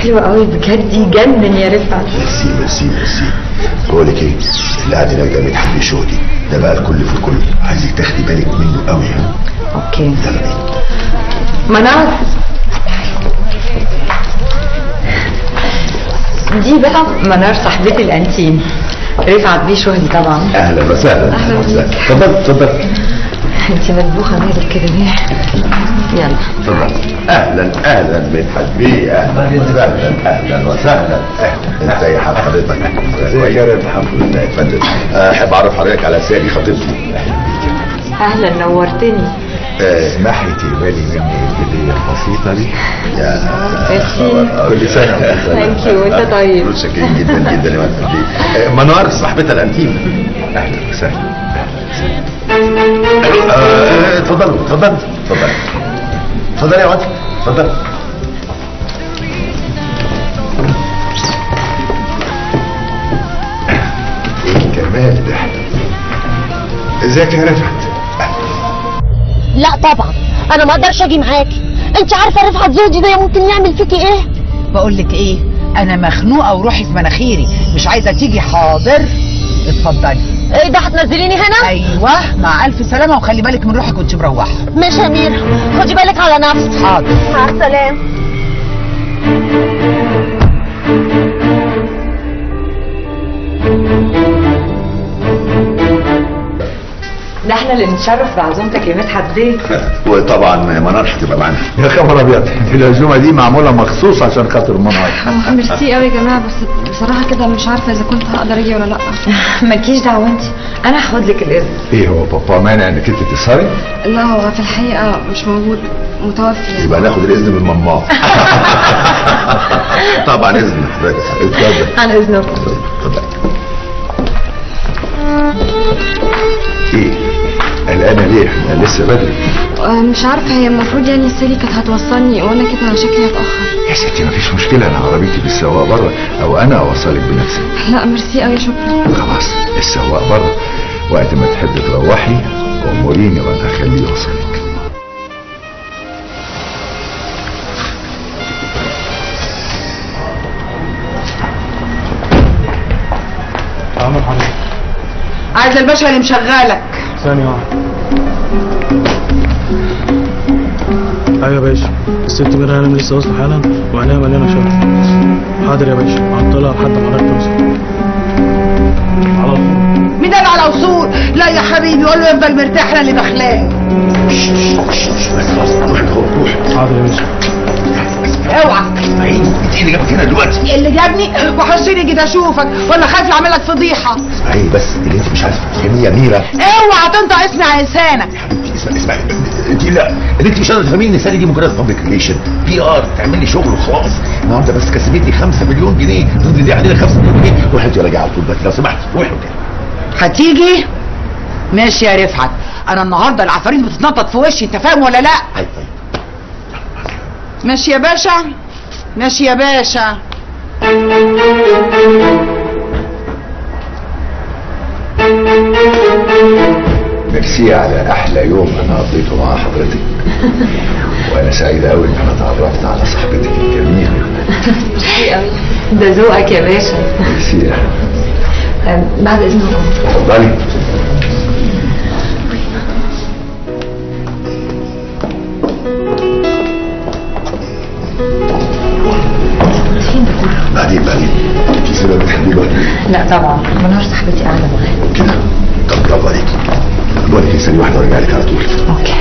حلو قوي بجد يجنن يا رفعت ميرسي ميرسي ميرسي بقول لك ايه اللي قاعد هناك ده مدحت بيه شهدي ده بقى الكل في الكل عايزك تاخدي بالك منه قوي اوكي يلا بينا منار دي بقى منار صاحبتي الانتيم رفعت بيه شهدي طبعا اهلا وسهلا أهلا بيك. اتفضل اتفضل انت مدبوخه مالك كده ليه يلا اتفضل اهلا اهلا مدحت بيه اهلا وسهلا اهلا وسهلا اهلا ازي حال حضرتك ازيك يا رب الحمد لله اتفضل احب اعرف حضرتك على سامي خطيبتي اهلا نورتني آه، ناحية بالي مني الهدية البسيطة دي يا ميرسي. كل سنة وانت طيب. Thank you، وانت طيب. متشكرين جدا جدا يا مدحت بيه آه، منار صاحبتها الانتيم اهلا وسهلا أهلا وسهلا. آه، اتفضلوا اتفضلوا اتفضلوا اتفضل يا واد اتفضل ايه الجمال ده ازيك يا رفعت لا طبعا انا ما اقدرش اجي معاكي انت عارفه رفعت زوجي ده ممكن يعمل فيكي ايه بقول لك ايه انا مخنوقه وروحي في مناخيري مش عايزه تيجي حاضر اتفضلي ايه ده هتنزليني هنا ايوه مع الف سلامه وخلي بالك من روحك وانت مروحه ماشي يا اميره خدي بالك على نفسك حاضر مع السلامه ده احنا اللي نتشرف بعزومتك يا مدحت بيه وطبعا منار هتبقى معانا يا خبر ابيض العزومه دي معموله مخصوص عشان خاطر منار اه ميرسي قوي يا جماعه بس بصراحه كده مش عارفه اذا كنت هقدر اجي ولا لا مالكيش دعوه انت انا هاخد لك الاذن ايه هو بابا مانع انك انت تسهري لا هو في الحقيقه مش موجود متوفي يبقى ناخد الاذن من ماما طبعا اذن اتفضل عن اذنكم اتفضل ايه قلقانه ليه احنا لسه بدري آه، مش عارفه هي المفروض يعني سالي كانت هتوصلني وانا كده شكلي هتاخر يا ستي مفيش مشكله انا عربيتي بالسواق بره او انا اوصلك بنفسي لا ميرسي قوي شكرا خلاص السواق بره وقت ما تحبي تروحي اموريني وانا اخليه يوصلك عايزه الباشا اللي مشغلك ثانية واحدة ايوه يا باشا الست ميرا هانم لسه واصله حالا وعينيها مليانه شر حاضر يا باشا هعطلها لحد ما حضرتك توصل على طول مين ده اللي على وصول لا يا حبيبي قول له يفضل مرتاح انا اللي داخلاه خلاص روح روح حاضر يا باشا اوعى اسماعيل انت اللي جابك هنا دلوقتي اللي جابني وحشني كده اشوفك ولا خايف يعمل لك فضيحه اسماعيل بس اللي انت مش عارفه تفهميه يا ميرا اوعى تنطق اسمي على لسانك حبيبتي اسمع اسمع انت لا اللي انت مش قادره تفهميني ان سالي دي مجرد بابليك ريليشن بي ار تعمل لي شغل وخلاص النهارده بس كسبتني 5 مليون جنيه تفضل دي علينا 5 مليون جنيه روح انت راجع على طول بس لو سمحت روح هتيجي ماشي يا رفعت انا النهارده العفاريت بتتنطط في وشي انت فاهم ولا لا طيب طيب ماشي يا باشا ماشي يا باشا ميرسي على احلى يوم انا قضيته مع حضرتك وانا سعيد قوي ان انا اتعرفت على صاحبتك الجميله ميرسي قوي ده ذوقك يا باشا ميرسي أم، بعد اذنكم اتفضلي فين ده كله بعدين بعدين انت سبب بتحبي بقى لا طبعا منار صاحبتي قاعده معايا كده طب برافو عليك بقول لك ثانيه واحده وارجع لك على طول اوكي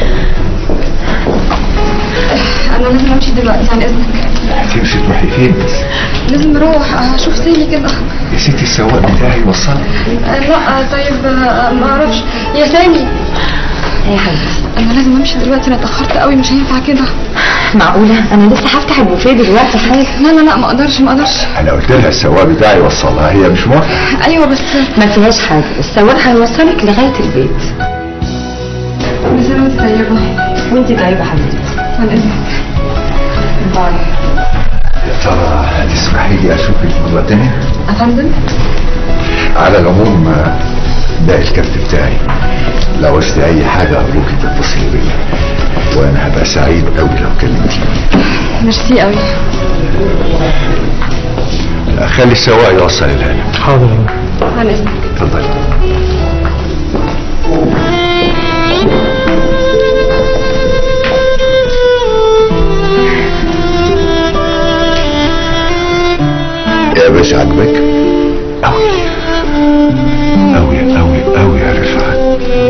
انا لازم امشي دلوقتي عن اذنك هتمشي تروحي فين بس لازم اروح اشوف سالي كده يا ستي السواق بتاعي وصلني آه، لا آه، طيب آه، ما اعرفش يا سامي ايه يا حبيبتي انا لازم امشي دلوقتي انا اتاخرت قوي مش هينفع كده معقوله انا لسه هفتح البوفيه دلوقتي حالا لا لا لا ما اقدرش ما اقدرش انا قلت لها السواق بتاعي وصلها هي مش موافقه ايوه بس ما فيهاش حاجه السواق هيوصلك لغايه البيت كل سنه وانت طيبه وانت طيبه حبيبتي عن اذنك باي يا ترى هتسمحي لي اشوفك مره تانيه افندم على العموم آه، ده الكارت بتاعي لو عوزت اي حاجه ارجوك تتصلي بيا وانا هبقى سعيد قوي لو كلمتيني ميرسي قوي خلي السواق يوصل الهانم حاضر يا باشا عن اذنك اتفضل يا باشا عجبك أوي أوي أوي أوي يا رفعت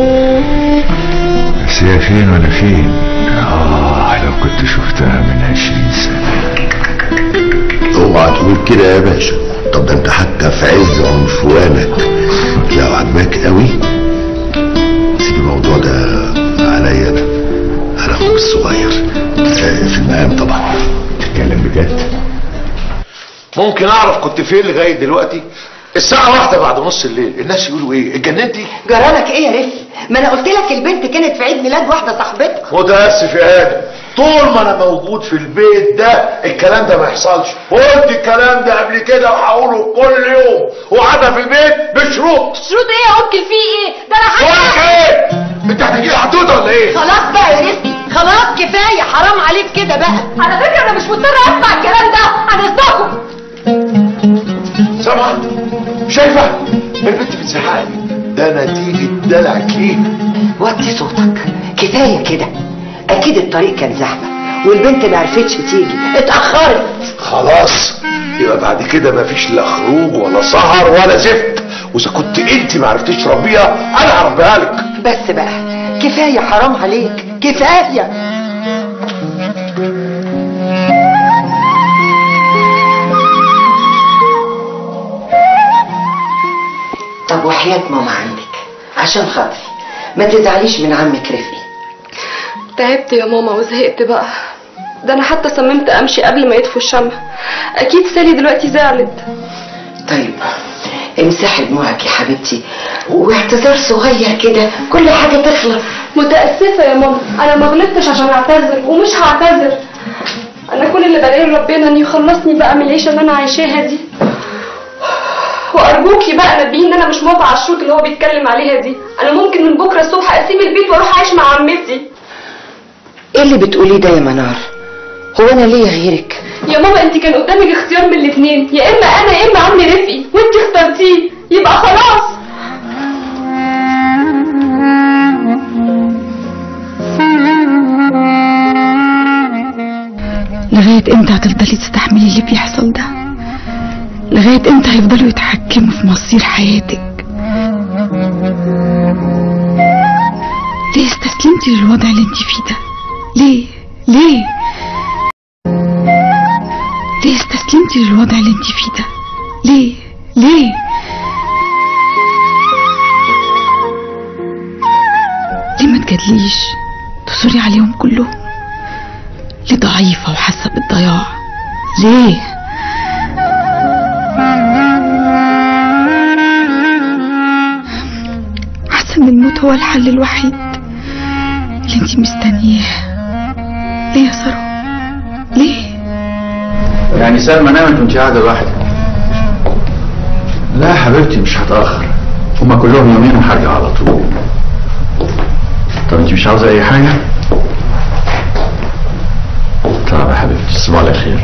بس هي فين ولا فين؟ آه لو كنت شفتها من عشرين سنة اوعى تقول كده يا باشا طب ده انت حتى في عز عنفوانك لو عجبك قوي سيب الموضوع ده عليا انا انا اخوك الصغير آه، في المقام طبعا تتكلم بجد؟ ممكن اعرف كنت فين لغايه دلوقتي الساعة واحدة بعد نص الليل الناس يقولوا ايه اتجننتي جرالك ايه يا رفي ما انا قلت لك البنت كانت في عيد ميلاد واحده صاحبتها متأسف يا ادم طول ما انا موجود في البيت ده الكلام ده ما يحصلش قلت الكلام ده قبل كده وهقوله كل يوم وقعدها في البيت بشروط شروط ايه يا انكل في ايه ده انا بقولك حاجه ايه انت هتجي لي حدوده ولا ايه خلاص بقى يا رفي خلاص كفايه حرام عليك كده بقى على فكره انا مش مضطره اسمع الكلام ده انا اصدقكم سامعة شايفة البنت بتزعقني ده نتيجة دلعك ليه وطي صوتك كفايه كده اكيد الطريق كان زحمه والبنت ما عرفتش تيجي اتاخرت خلاص يبقى بعد كده مفيش لا خروج ولا سهر ولا زفت واذا كنت انت ما عرفتيش تربيها انا هربيها لك بس بقى كفايه حرام عليك كفايه طب وحياة ماما عندك عشان خاطري ما تزعليش من عمك رفقي تعبت يا ماما وزهقت بقى ده انا حتى صممت امشي قبل ما يطفوا الشمع اكيد سالي دلوقتي زعلت طيب امسحي دموعك يا حبيبتي واعتذار صغير كده كل حاجة تخلص متاسفه يا ماما انا ما غلطتش عشان اعتذر ومش هعتذر انا كل اللي بدعي ربنا ان يخلصني بقى من العيشه اللي انا عايشاها دي وارجوكي بقى نبهيه ان انا مش موافقه على الشروط اللي هو بيتكلم عليها دي انا ممكن من بكره الصبح اسيب البيت واروح اعيش مع عمتي ايه اللي بتقوليه ده يا منار هو انا ليا غيرك يا ماما انت كان قدامك اختيار من الاثنين يا اما انا يا اما عمي رفقي وانت اخترتيه يبقى خلاص لغاية امتى هتفضلي تستحملي اللي بيحصل ده لغاية امتى هيفضلوا يتحكموا في مصير حياتك ليه استسلمتي للوضع اللي انت فيه ده ليه ليه ليه استسلمتي للوضع اللي انت فيه ده ليه ليه ليه ما تجادليش تصوري عليهم كلهم ليه ضعيفة وحاسة بالضياع ليه حاسة ان الموت هو الحل الوحيد اللي انتي مستنياه ليه يا ثروة ليه يعني سلمى نامت وانت قاعدة لوحدك لا يا حبيبتي مش هتأخر هما كلهم يومين وهرجع على طول طب انت مش عاوزة أي حاجة؟ طب يا حبيبتي تصبح على خير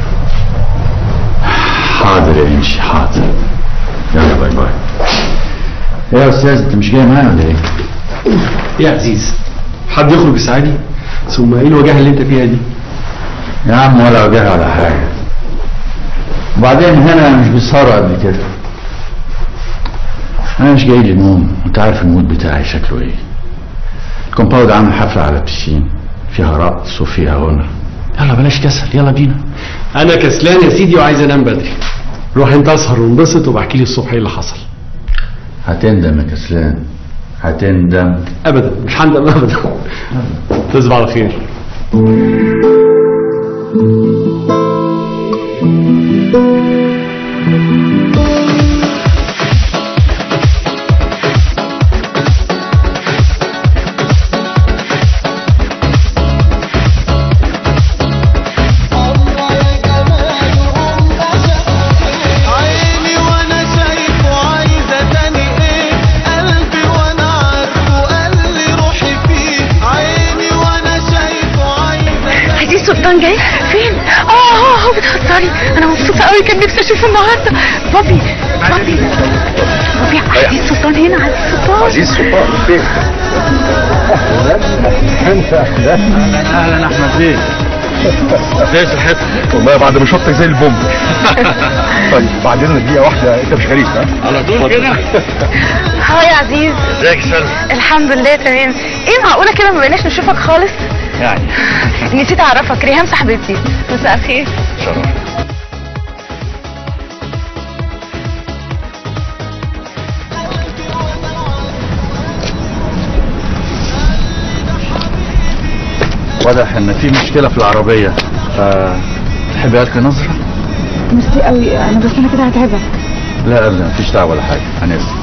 حاضر يا انشي حاضر يلا باي باي ايه يا استاذ انت مش جاي معايا ولا ايه؟ يا عزيز حد يخرج يساعدني ثم ايه الوجاهه اللي انت فيها دي يا عم ولا وجاهة ولا حاجة وبعدين هنا مش بيسهروا قبل كده انا مش جاي لي نوم انت عارف المود بتاعي شكله ايه الكومباوند عامل حفلة على بسين فيها رقص وفيها غنى يلا بلاش كسل يلا بينا انا كسلان يا سيدي وعايز انام بدري روح انت اسهر وانبسط وبحكي لي الصبح ايه اللي حصل هتندم يا كسلان هتندم ابدا مش هندم ابدا تصبح على خير عيني وانا شايفه عايزه تاني ايه قلبي وانا عارفه قال لي روحي فيه عيني وانا شايفه عايزه سلطان جاي فين اه اه اه بتهزري انا مبسوطه قوي كان نفسي اشوفه النهارده بابي بابي بابي عزيز سلطان هنا عزيز سلطان عزيز سلطان فين؟ انت اهلا احمد بيه ازاي صحتك والله بعد ما شطك زي البوم طيب بعدين دقيقة واحدة انت مش غريب ها؟ على طول كده هاي يا عزيز ازيك يا سلمى الحمد لله تمام ايه معقوله كده ما بقيناش نشوفك خالص يعني نسيت اعرفك ريهام صاحبتي مساء الخير شرف واضح ان في مشكله في العربيه آه، تحبي القي نظره ميرسي قوي انا بس انا كده هتعبك لا ابدا مفيش دعوه ولا حاجه انا اسف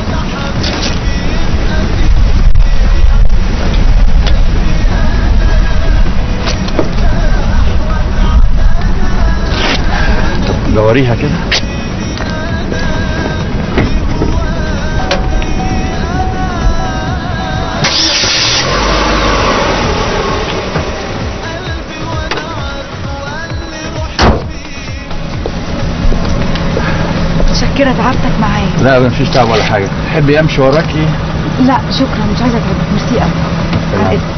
طب دوريها كده متشكره تعبتك معايا لا ابدا مفيش دعوه ولا حاجه تحبي امشي وراكي لا شكرا مش عايزه اتعبك ميرسي قوي على اذنك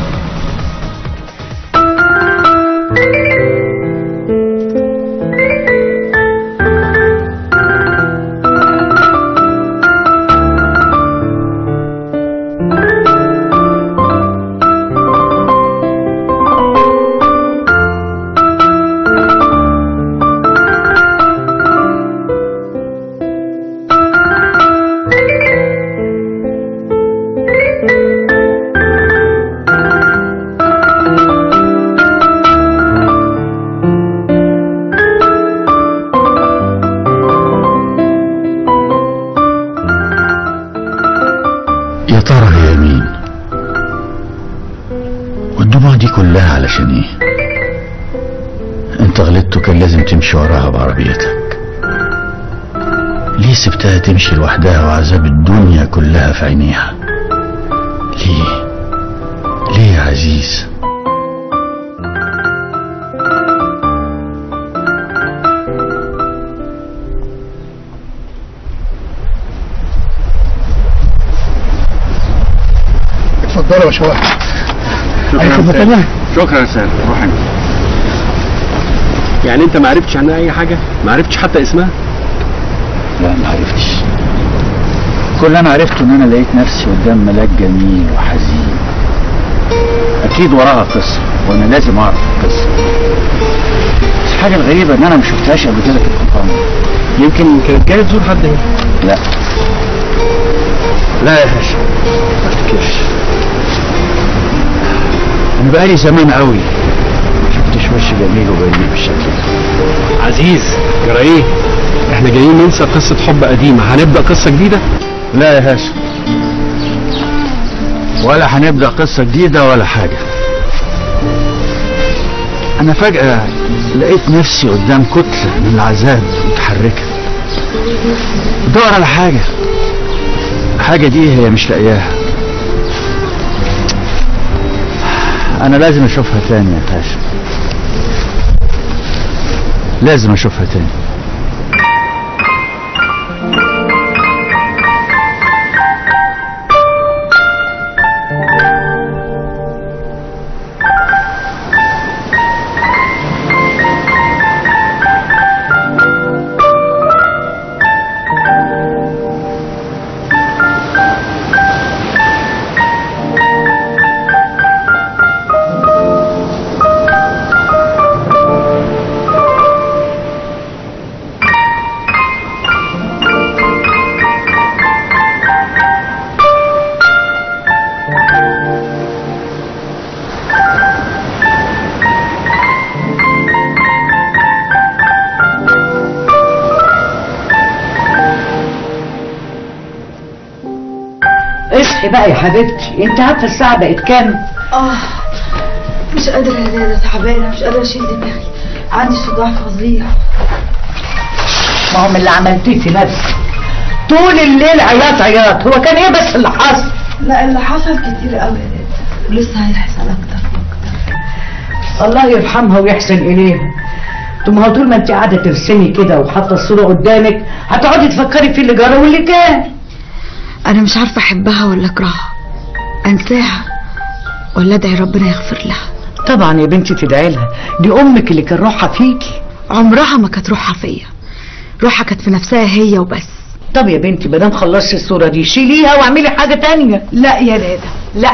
يا ترى هي مين والدموع دي كلها علشان ايه انت غلطت وكان لازم تمشي وراها بعربيتك ليه سبتها تمشي لوحدها وعذاب الدنيا كلها في عينيها ليه ليه يا عزيز اتفضلوا يا شباب شكرا يا سالم شكرا يا سالم روح انت يعني انت ما عرفتش عنها اي حاجه ما عرفتش حتى اسمها لا ما عرفتش كل اللي انا عرفته ان انا لقيت نفسي قدام ملاك جميل وحزين اكيد وراها قصه وانا لازم اعرف القصه بس الحاجه الغريبه ان انا ما شفتهاش قبل كده في الكومباوند يمكن كانت جايه تزور حد هنا لا لا يا هاشم ما افتكرش انا بقالي زمان قوي ما شفتش وش جميل وبريء بالشكل ده عزيز جرى ايه احنا جايين ننسى قصه حب قديمه هنبدا قصه جديده لا يا هاشم ولا هنبدأ قصة جديدة ولا حاجة أنا فجأة لقيت نفسي قدام كتلة من العذاب متحركة بدور على حاجة حاجة دي هي مش لاقياها أنا لازم أشوفها تاني يا هاشم لازم أشوفها تاني اصحي بقى يا حبيبتي انت عارفه الساعه بقت كام اه مش قادرة يا دادا تعبانة مش قادرة اشيل دماغي عندي صداع فظيع ما هو من اللي عملتيه في نفسك طول الليل عياط عياط هو كان ايه بس اللي حصل لا اللي حصل كتير قوي يا دادا ولسه هيحصل اكتر واكتر الله يرحمها ويحسن اليها ثم هو طول ما انت قاعده ترسمي كده وحاطه الصوره قدامك هتقعدي تفكري في اللي جرى واللي كان انا مش عارفه احبها ولا اكرهها انساها ولا ادعي ربنا يغفر لها طبعا يا بنتي تدعي لها دي امك اللي كان روحها فيكي عمرها ما كانت روحها فيا روحها كانت في نفسها هي وبس طب يا بنتي ما دام خلصتي الصوره دي شيليها واعملي حاجه تانية لا يا ندى لا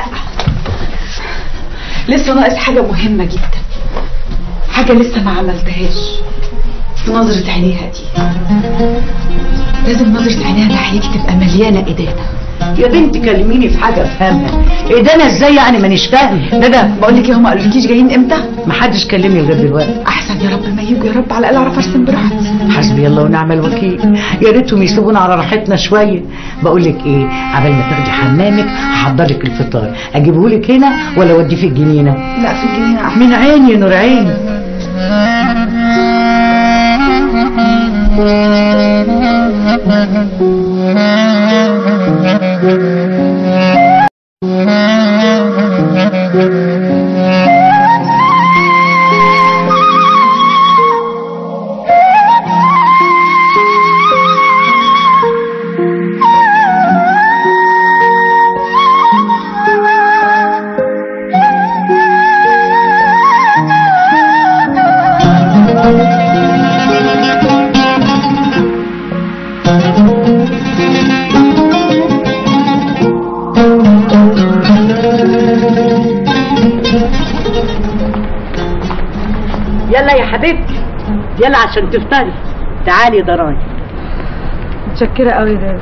لسه ناقص حاجة مهمة جدا حاجة لسه ما عملتهاش نظرة عينيها دي لازم نظرة عينيها ناحيتي تبقى مليانة إدانة يا بنتي كلميني في حاجه افهمها ايه ده انا ازاي يعني مانيش فاهم ندى بقول لك ايه هم قالولكيش جايين امتى؟ محدش كلمني لغايه دلوقتي أحسن يا رب ما يجوا يا رب على الأقل أعرف أرسم براحتي حسبي الله ونعم الوكيل يا ريتهم يسيبونا على راحتنا شويه بقول لك ايه عبال ما تاخدي حمامك هحضر لك الفطار اجيبه لك هنا ولا اوديه في الجنينه لا في الجنينة أحسن من عيني يا نور عيني يلا يا حبيبتي يلا عشان تفطري تعالي يا ضراي متشكرة قوي يا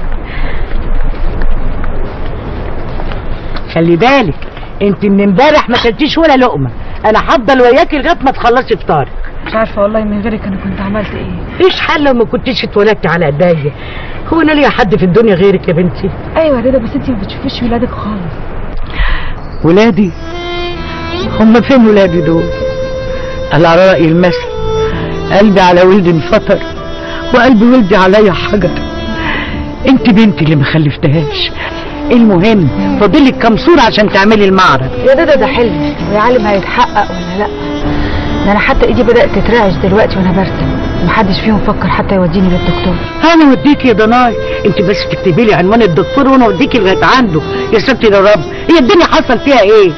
خلي بالك انت من امبارح ما كلتيش ولا لقمه انا هفضل وياكي لغايه ما تخلصي فطارك مش عارفة والله من غيرك أنا كنت عملت إيه ايش حل لو ما كنتيش اتولدتي على ايديا هو انا ليا حد في الدنيا غيرك يا بنتي أيوة يا رضا بس أنت ما بتشوفيش ولادك خالص ولادي هم فين ولادي دول على رأي المثل قلبي على ولدي انفطر وقلب ولدي عليا حجر انت بنتي اللي ما خلفتهاش المهم فاضلك كام صورة عشان تعملي المعرض يا رضا ده حلم ويا عالم هيتحقق ولا لأ ده أنا حتى إيدي بدأت تترعش دلوقتي وأنا برسم محدش فيهم فكر حتى يوديني للدكتور انا اوديكي يا ضناي انت بس تكتبي لي عنوان الدكتور وانا اوديكي لغايه عنده يا ستي يا رب هي الدنيا حصل فيها ايه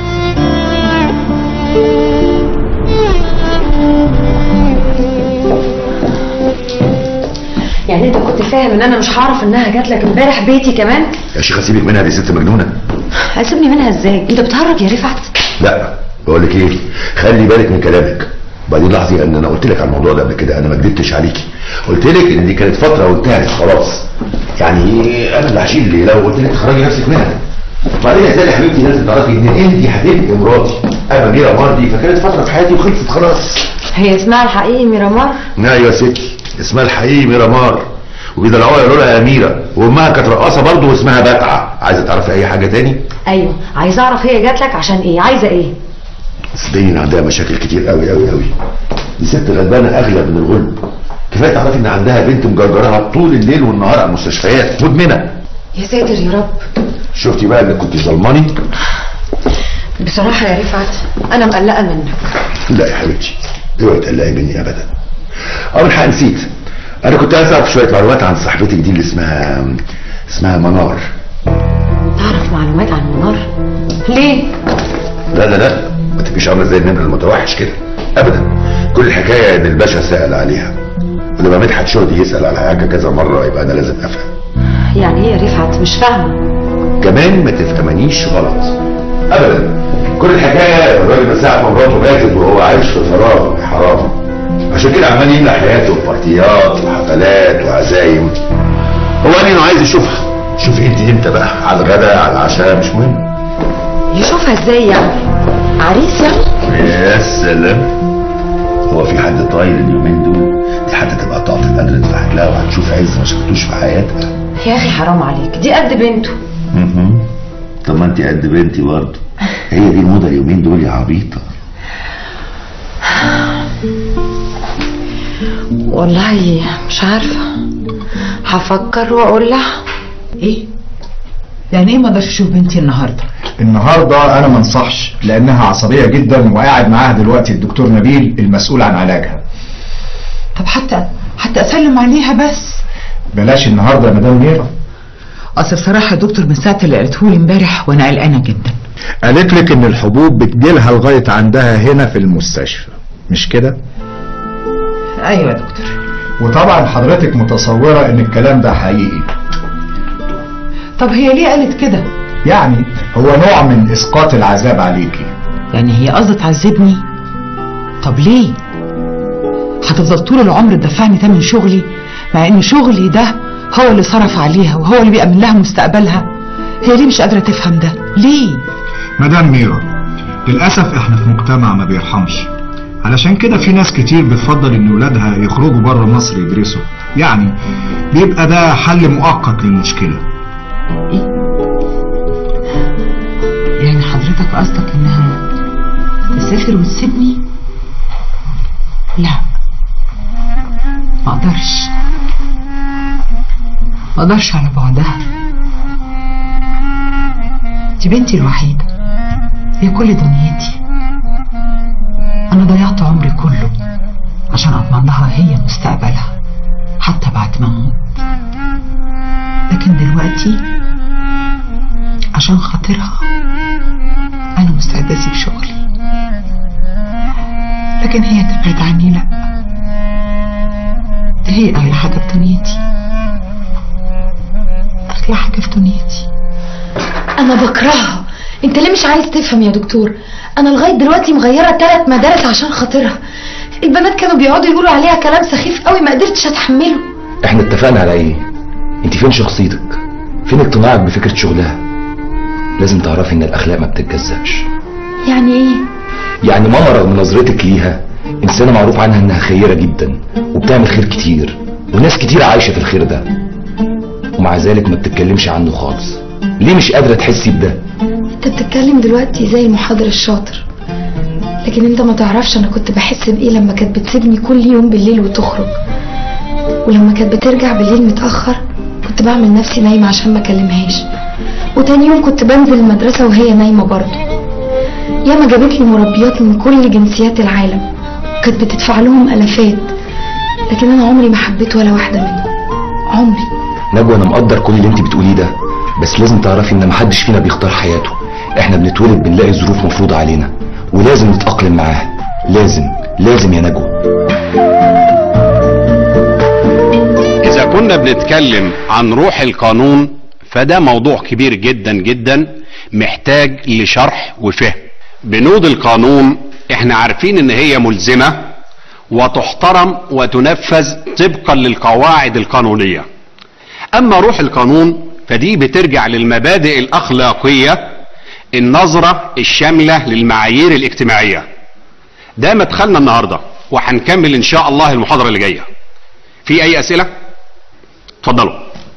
يعني انت كنت فاهم ان انا مش هعرف انها جات لك امبارح بيتي كمان يا شيخه سيبك منها دي ست مجنونه هسيبني منها ازاي انت بتهرج يا رفعت لا بقول لك ايه خلي بالك من كلامك وبعدين لاحظي ان انا قلت لك على الموضوع ده قبل كده انا ما كدبتش عليكي قلت لك ان دي كانت فتره وانتهت خلاص يعني انا اللي هشيل اللي لو قلت لك تخرجي نفسك منها وبعدين يا سالي حبيبتي لازم تعرفي ان انت هتبقي مراتي انا ميرا ماردي فكانت فتره في حياتي وخلصت خلاص هي اسمها الحقيقي ميرامار ايوه يا ستي اسمها الحقيقي ميرامار وبيدلعوها يقولوا لها اميره وامها كانت رقاصه برضه واسمها بتعه عايزه تعرفي اي حاجه تاني ايوه عايزه اعرف هي جات لك عشان ايه عايزه ايه صدقني عندها مشاكل كتير قوي قوي قوي دي ست غلبانه اغلى من الغلب كفايه تعرفي ان عندها بنت مجرجرها طول الليل والنهار على المستشفيات مدمنه يا ساتر يا رب شفتي بقى انك كنت ظلماني بصراحه يا رفعت انا مقلقه منك لا يا حبيبتي اوعي تقلقي مني ابدا اول حاجه نسيت انا كنت عايز اعرف شويه معلومات عن صاحبتك دي اللي اسمها اسمها منار تعرف معلومات عن منار ليه لا لا لا ما تبقيش عامله زي النمر المتوحش كده ابدا كل الحكايه ان الباشا سال عليها ولما مدحت شهدي يسال على حاجه كذا مره يبقى انا لازم افهم يعني ايه يا رفعت مش فاهمه كمان ما تفهمنيش غلط ابدا كل الحكايه الراجل من ساعه ما مراته ماتت وهو عايش في فراغ يا حرام عشان كده عمال يملى حياته ببارتيات وحفلات وعزايم هو قال انه عايز يشوفها شوفي انت امتى بقى على الغداء على العشاء مش مهم يشوفها ازاي يعني عريس يعني يا سلام هو في حد طايل اليومين دول دي حتى تبقى طاقة القدر تضحك لها وهتشوف عز ما شفتوش في حياتها يا اخي حرام عليك دي قد بنته مهم. طب ما انت قد بنتي برضه هي دي الموضه اليومين دول يا عبيطه والله مش عارفه هفكر واقول لها ايه يعني ايه ما اقدرش اشوف بنتي النهارده النهارده انا ما انصحش لانها عصبيه جدا وقاعد معاها دلوقتي الدكتور نبيل المسؤول عن علاجها طب حتى حتى اسلم عليها بس بلاش النهارده يا مدام ميرا اصل بصراحه يا دكتور من ساعه اللي قالته لي امبارح وانا قلقانه جدا قالت لك ان الحبوب بتجيلها لغايه عندها هنا في المستشفى مش كده ايوه يا دكتور وطبعا حضرتك متصوره ان الكلام ده حقيقي طب هي ليه قالت كده يعني هو نوع من اسقاط العذاب عليكي يعني هي قصدت تعذبني طب ليه هتفضل طول العمر تدفعني تمن شغلي مع ان شغلي ده هو اللي صرف عليها وهو اللي بيأمن لها مستقبلها هي ليه مش قادرة تفهم ده ليه مدام ميرا للأسف احنا في مجتمع ما بيرحمش علشان كده في ناس كتير بتفضل ان ولادها يخرجوا بره مصر يدرسوا يعني بيبقى ده حل مؤقت للمشكلة يعني حضرتك قصدك انها تسافر وتسيبني لا ما اقدرش ما اقدرش على بعدها دي بنتي الوحيدة هي كل دنيتي انا ضيعت عمري كله عشان اضمن لها هي مستقبلها حتى بعد ما اموت لكن دلوقتي عشان خاطرها انا مستعدة اسيب شغلي لكن هي تبعد عني لا هي اغلى حاجة في دنيتي اغلى حاجة في دنيتي انا بكرهها انت ليه مش عايز تفهم يا دكتور انا لغايه دلوقتي مغيره ثلاث مدارس عشان خاطرها البنات كانوا بيقعدوا يقولوا عليها كلام سخيف قوي ما قدرتش اتحمله احنا اتفقنا على ايه انت فين شخصيتك فين اقتناعك بفكرة شغلها لازم تعرفي ان الاخلاق ما بتتجزأش يعني ايه يعني ماما رغم نظرتك ليها انسانة معروف عنها انها خيرة جدا وبتعمل خير كتير وناس كتير عايشة في الخير ده ومع ذلك ما بتتكلمش عنه خالص ليه مش قادرة تحسي بده انت بتتكلم دلوقتي زي المحاضر الشاطر لكن انت ما تعرفش انا كنت بحس بايه لما كانت بتسيبني كل يوم بالليل وتخرج ولما كانت بترجع بالليل متاخر كنت بعمل نفسي نايمه عشان ما اكلمهاش وتاني يوم كنت بنزل المدرسه وهي نايمه برضه ياما جابت لي مربيات من كل جنسيات العالم كانت بتدفع لهم الافات لكن انا عمري ما حبيت ولا واحده منهم عمري نجوى انا مقدر كل اللي انت بتقوليه ده بس لازم تعرفي ان محدش فينا بيختار حياته احنا بنتولد بنلاقي ظروف مفروضة علينا ولازم نتأقلم معاها لازم لازم يا نجوى إذا كنا بنتكلم عن روح القانون فده موضوع كبير جدا جدا محتاج لشرح وفهم بنود القانون احنا عارفين ان هي ملزمة وتحترم وتنفذ طبقا للقواعد القانونية اما روح القانون فدي بترجع للمبادئ الاخلاقية النظرة الشاملة للمعايير الاجتماعية ده مدخلنا النهاردة وهنكمل ان شاء الله المحاضرة اللي جاية في اي اسئلة اتفضلوا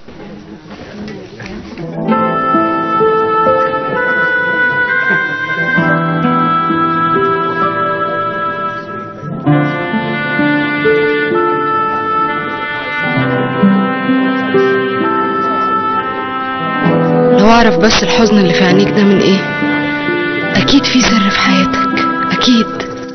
لو اعرف بس الحزن اللي في عينيك ده من ايه اكيد في سر في حياتك اكيد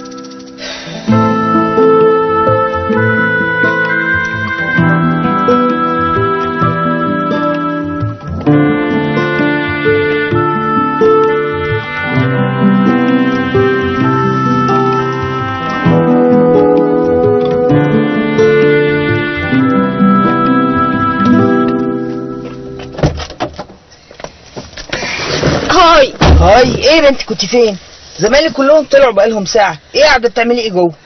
هاي هاي ايه يا بنتي كنت فين زمايلي كلهم طلعوا بقالهم ساعة ايه قاعدة بتعملي ايه جوه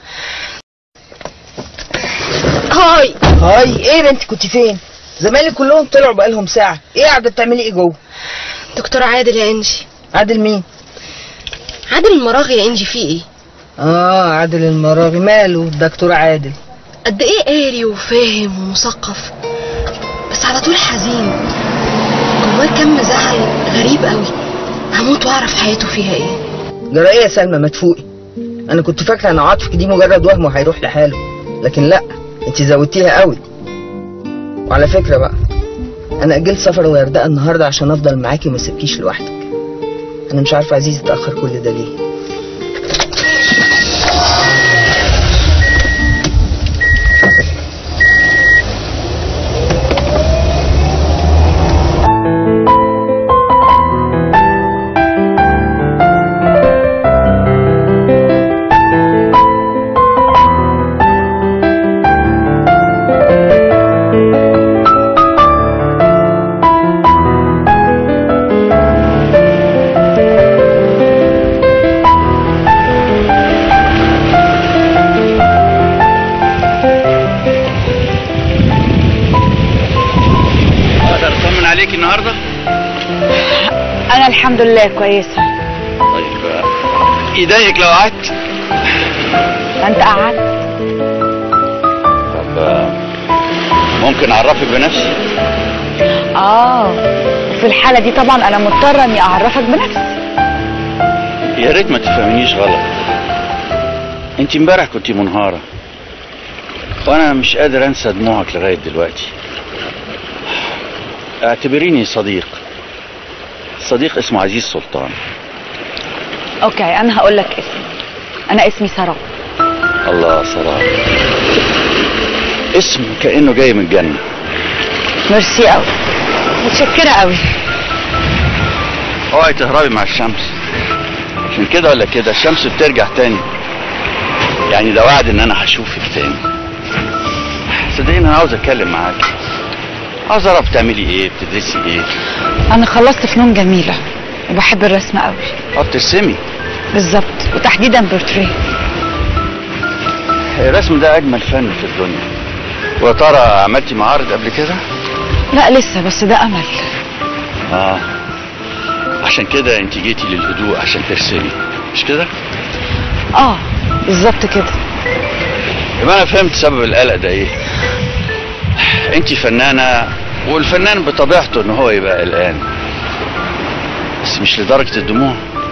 هاي هاي ايه يا بنتي كنت فين زمايلي كلهم طلعوا بقالهم ساعة ايه قاعدة بتعملي ايه جوه دكتور عادل يا انجي عادل مين عادل المراغي يا انجي فيه ايه اه عادل المراغي ماله دكتور عادل قد ايه قاري وفاهم ومثقف بس على طول حزين جواه كم زعل غريب قوي هموت واعرف حياته فيها ايه جرى ايه يا سلمى ما تفوقي انا كنت فاكره ان عاطفك دي مجرد وهم وهيروح لحاله لكن لا انت زودتيها قوي وعلى فكره بقى انا اجلت سفر الغردقه النهارده عشان افضل معاكي وما اسيبكيش لوحدك انا مش عارفه عزيز اتاخر كل ده ليه اقدر اطمن عليك النهارده انا الحمد لله كويسه طيب آه، يضايقك لو قعدت انت قعدت طب آه، ممكن اعرفك بنفسي اه في الحاله دي طبعا انا مضطره اني اعرفك بنفسي يا ريت ما تفهمنيش غلط انت امبارح كنت منهارة وانا مش قادر انسى دموعك لغاية دلوقتي اعتبريني صديق صديق اسمه عزيز سلطان اوكي انا هقول لك اسمي انا اسمي ساره الله سلام اسم كأنه جاي من الجنة ميرسي قوي متشكره قوي اوعي تهربي مع الشمس عشان كده ولا كده الشمس بترجع تاني يعني ده وعد ان انا هشوفك تاني صدقيني انا عاوز اتكلم معاك عاوز اعرف بتعملي ايه بتدرسي ايه انا خلصت فنون جميله وبحب الرسم قوي اه بترسمي بالظبط وتحديدا بورتريه الرسم ده اجمل فن في الدنيا ويا ترى عملتي معارض قبل كده لا لسه بس ده امل اه عشان كده انت جيتي للهدوء عشان ترسمي مش كده اه بالظبط كده يبقى انا فهمت سبب القلق ده ايه انت فنانة والفنان بطبيعته ان هو يبقى قلقان بس مش لدرجة الدموع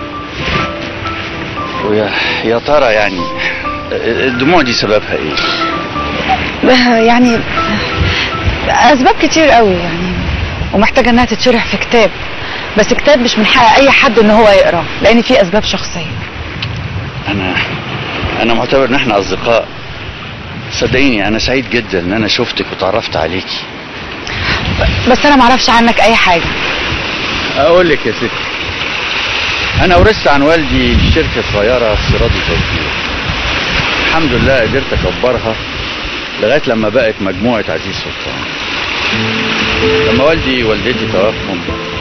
ويا يا ترى يعني الدموع دي سببها ايه ده يعني اسباب كتير قوي يعني ومحتاجه انها تتشرح في كتاب بس كتاب مش من حق اي حد ان هو يقراه لان فيه اسباب شخصيه انا انا معتبر ان احنا اصدقاء صدقيني انا سعيد جدا ان انا شفتك وتعرفت عليكي بس انا معرفش عنك اي حاجه اقول لك يا ستي انا ورثت عن والدي شركه صغيره استيراد وتصدير الحمد لله قدرت اكبرها لغايه لما بقت مجموعه عزيز سلطان لما والدي ووالدتي توفوا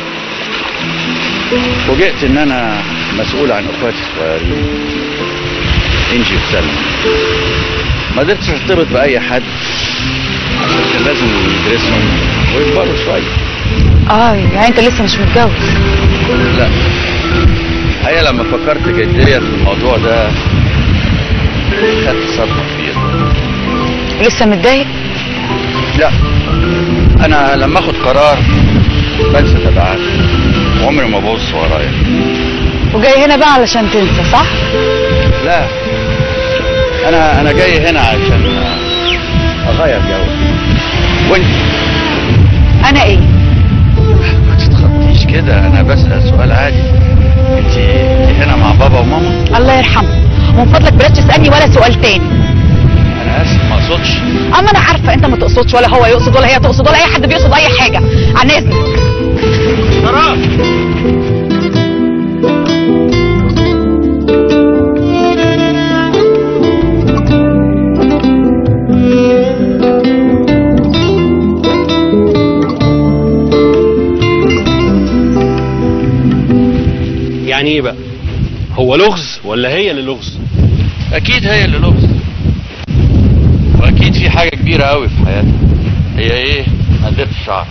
فوجئت ان انا مسؤول عن اخواتي الصغيرين انجي وسلمى ما قدرتش ارتبط باي حد عشان كان لازم يدرسهم ويكبروا شويه اه يعني انت لسه مش متجوز لا الحقيقة لما فكرت جديا في الموضوع ده خدت صدمة كبيرة لسه متضايق لا أنا لما أخد قرار بنسى تبعاته وعمري ما ببص ورايا وجاي هنا بقى علشان تنسى صح لا أنا أنا جاي هنا عشان أغير جو وأنت انا ايه ما تتخطيش كده أنا بسأل سؤال عادي أنت هنا مع بابا وماما الله يرحمه ومن فضلك بلاش تسالني ولا سؤال تاني أنا آسف ما أقصدش اما انا عارفه انت ما تقصدش ولا هو يقصد ولا هي تقصد ولا اي حد بيقصد اي حاجه عن اذنك يعني ايه بقى هو لغز ولا هي اللي لغز اكيد هي اللي لغز واكيد في حاجه كبيره قوي في حياتها هي ايه ما قدرتش اعرف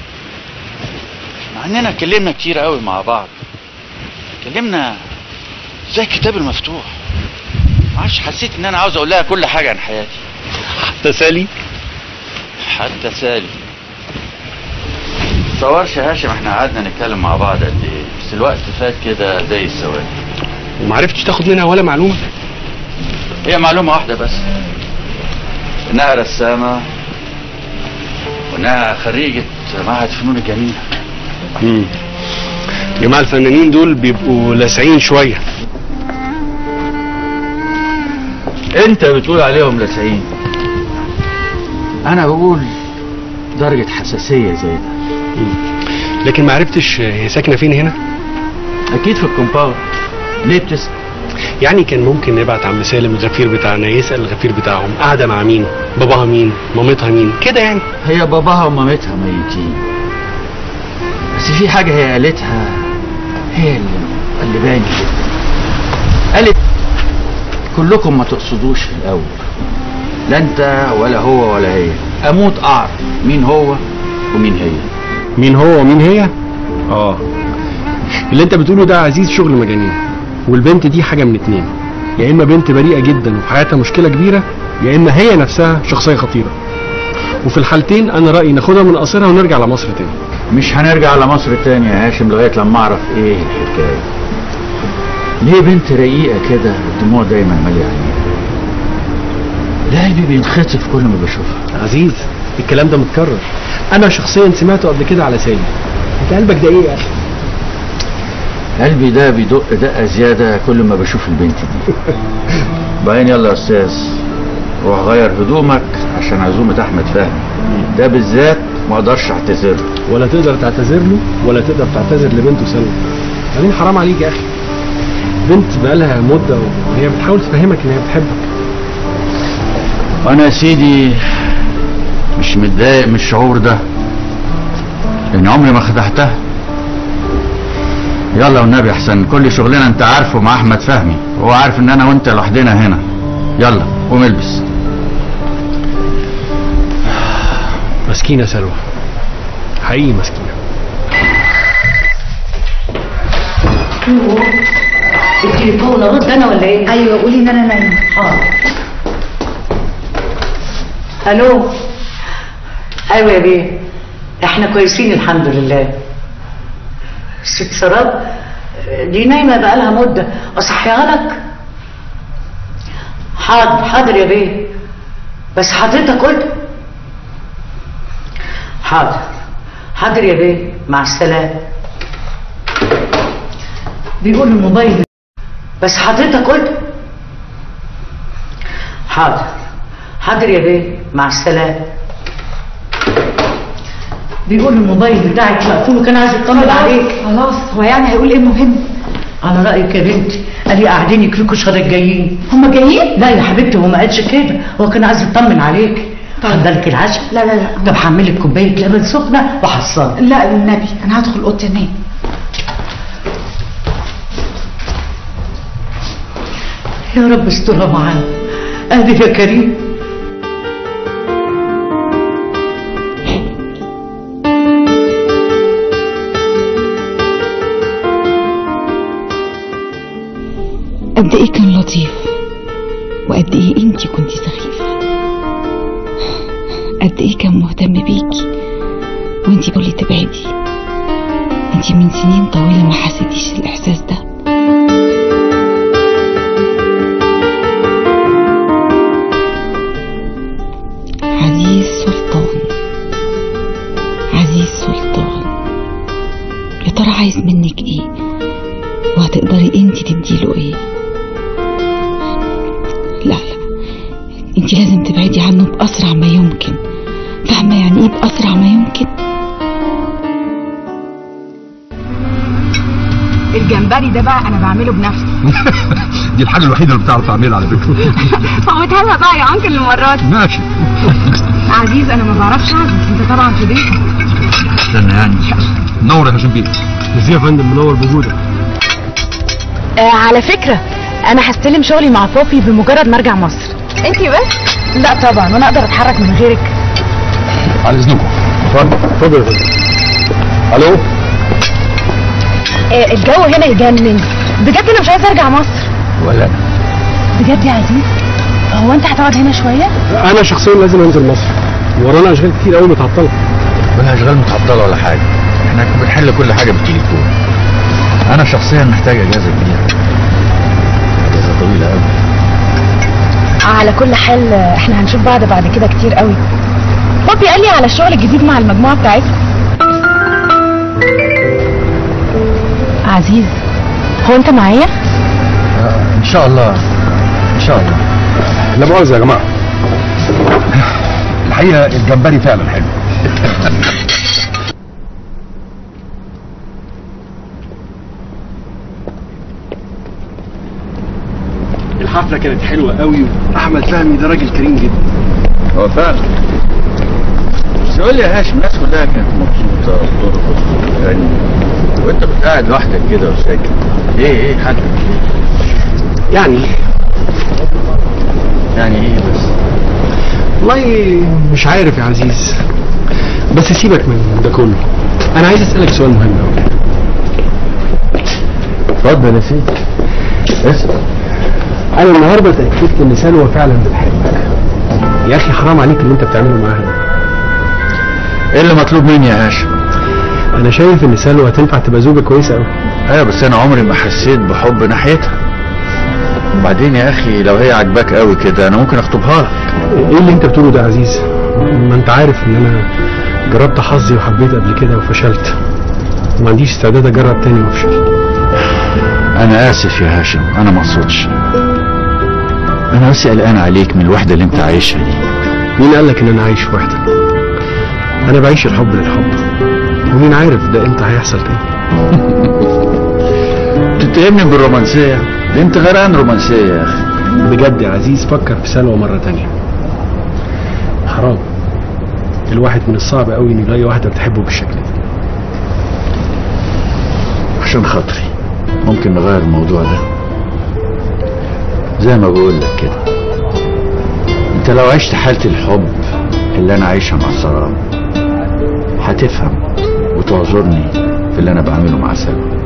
مع اننا اتكلمنا كتير قوي مع بعض اتكلمنا زي الكتاب المفتوح معرفش حسيت ان انا عاوز اقول لها كل حاجه عن حياتي حتى سالي حتى سالي تصورش يا هاشم احنا قعدنا نتكلم مع بعض قد ايه بس الوقت فات كده زي السواد ومعرفتش تاخد منها ولا معلومه هي معلومة واحدة بس إنها رسامة وإنها خريجة معهد فنون الجميلة مم. جماعة الفنانين دول بيبقوا لاسعين شوية انت بتقول عليهم لاسعين انا بقول درجة حساسية زي ده لكن ما عرفتش هي ساكنة فين هنا اكيد في الكومباوند ليه بتسأل يعني كان ممكن نبعت عم سالم الغفير بتاعنا يسأل الغفير بتاعهم قاعدة مع مين باباها مين مامتها مين كده يعني هي باباها ومامتها ميتين بس في حاجة هي قالتها هي اللي اللي باين جدا قالت كلكم ما تقصدوش في الأول لا أنت ولا هو ولا هي أموت أعرف مين هو ومين هي مين هو ومين هي اه اللي انت بتقوله ده عزيز شغل مجانين والبنت دي حاجة من اتنين يا اما بنت بريئة جدا وفي حياتها مشكلة كبيرة يا اما هي نفسها شخصية خطيرة وفي الحالتين انا رأيي ناخدها من قصرها ونرجع لمصر تاني مش هنرجع لمصر تاني يا هاشم لغاية لما أعرف إيه الحكاية ليه بنت رقيقة كده الدموع دايما مالية عينيها ده قلبي بينخطف كل ما بشوفها عزيز الكلام ده متكرر انا شخصيا سمعته قبل كده على سالم انت قلبك ده ايه يا اخي قلبي ده بيدق دقة زيادة كل ما بشوف البنت دي بعدين يلا يا أستاذ روح غير هدومك عشان عزومة أحمد فهمي ده بالذات ما أقدرش أعتذر له. ولا تقدر تعتذر له ولا تقدر تعتذر لبنته سلمى بعدين حرام عليك يا اخي بنت بقالها مده وهي بتحاول تفهمك ان هي بتحبك وأنا يا سيدي مش متضايق من الشعور ده لأن عمري ما خدعتها يلا والنبي أحسن كل شغلنا أنت عارفه مع أحمد فهمي هو عارف إن أنا وأنت لوحدنا هنا يلا قوم البس مسكينه سلوى حقيقي مسكينه التليفون ارد انا ولا ايه؟ ايوه قولي ان انا نايمه حاضر الو ايوه يا بيه احنا كويسين الحمد لله ست سراب دي نايمه بقالها مده اصحيها لك حاضر حاضر يا بيه بس حضرتك قلت حاضر حاضر يا بيه مع السلامه بيقول الموبايل بس حضرتك قلت حاضر حاضر يا بيه مع السلامه بيقول الموبايل بتاعك مقفول وكان عايز يطمن عليك خلاص هو يعني هيقول ايه مهم على رايك يا بنتي قال لي قاعدين يكلكوا شهر الجايين هما جايين لا يا حبيبتي هو ما قالش كده هو كان عايز يطمن عليك حضرلك العشاء لا لا لا طب هعمل لك كوبايه لبن سخنه وحصلك لا النبي انا هدخل اوضتي انام يا رب استرها معانا قادر يا كريم قد ايه كان لطيف وقد ايه انتي كنتي سخيفة قد ايه كان مهتم بيكي وانتي بقولي تبعدي انتي من سنين طويلة ما حسيتيش الاحساس ده عزيز سلطان عزيز سلطان يا ترى عايز منك ايه وهتقدري انتي تديله ايه لا لا انتي لازم تبعدي عنه بأسرع ما يمكن فاهمة يعني ايه بأسرع ما يمكن الجمبري ده بقى انا بعمله بنفسي دي الحاجة الوحيدة اللي بتعرف تعملها على فكرة فوتها لها بقى يا انكل المرة دي ماشي عزيز انا ما بعرفش اعزف انت طبعا في بيتك استنى يعني نور يا هاشم بيه ازاي يا فندم منور بوجودك آه على فكرة انا هستلم شغلي مع بوبي بمجرد ما ارجع مصر انتي بس لا طبعا وانا اقدر اتحرك من غيرك على اذنكم اتفضل اتفضل يا فندم الو آه الجو هنا يجنن بجد انا مش عايزه ارجع مصر ولا أنا. بجد يا عزيز هو انت هتقعد هنا شويه انا شخصيا لازم انزل مصر ورانا اشغال كتير قوي متعطله ولا اشغال متعطله ولا حاجه احنا بنحل كل حاجه بالتليفون انا شخصيا محتاج اجازه كبيره اجازه طويله قوي على كل حال آه، احنا هنشوف بعض بعد كده كتير قوي بابي قال لي على الشغل الجديد مع المجموعه بتاعتكم عزيز هو انت معايا ان شاء الله ان شاء الله لا مؤاخذه يا جماعه الحقيقه الجمبري فعلا حلو الحفله كانت حلوه قوي واحمد فهمي ده راجل كريم جدا هو فعلا بس يقول لي يا هاشم الناس كلها كانت مبسوطه وترقص وتغني وانت كنت قاعد لوحدك كده وساكت ايه ايه حالك يعني يعني ايه بس والله مش عارف يا عزيز بس سيبك من ده كله انا عايز اسالك سؤال مهم قوي اتفضل يا سيدي اسال انا النهارده اتاكدت ان سلوى فعلا بتحبك يا اخي حرام عليك اللي انت بتعمله معاها ده ايه اللي مطلوب مني يا هاشم انا شايف ان سلوى تنفع تبقى زوجة كويسه قوي ايوه بس انا عمري ما حسيت بحب ناحيتها وبعدين يا اخي لو هي عاجباك قوي كده انا ممكن اخطبها لك ايه اللي انت بتقوله ده يا عزيز ما انت عارف ان انا جربت حظي وحبيت قبل كده وفشلت وما عنديش استعداد اجرب تاني وافشل انا اسف يا هاشم انا ما اقصدش انا بس قلقان عليك من الوحده اللي انت عايشها دي مين قال لك ان انا عايش في وحده انا بعيش الحب للحب ومين عارف ده امتى هيحصل تاني بتتهمني بالرومانسيه ده انت غرقان رومانسيه يا اخي بجد يا عزيز فكر في سلوى مرة تانية حرام الواحد من الصعب قوي انه يلاقي واحدة بتحبه بالشكل ده عشان خاطري ممكن نغير الموضوع ده زي ما بقول لك كده انت لو عشت حالة الحب اللي انا عايشها مع سارة هتفهم وتعذرني في اللي انا بعمله مع سلوى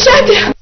قادرة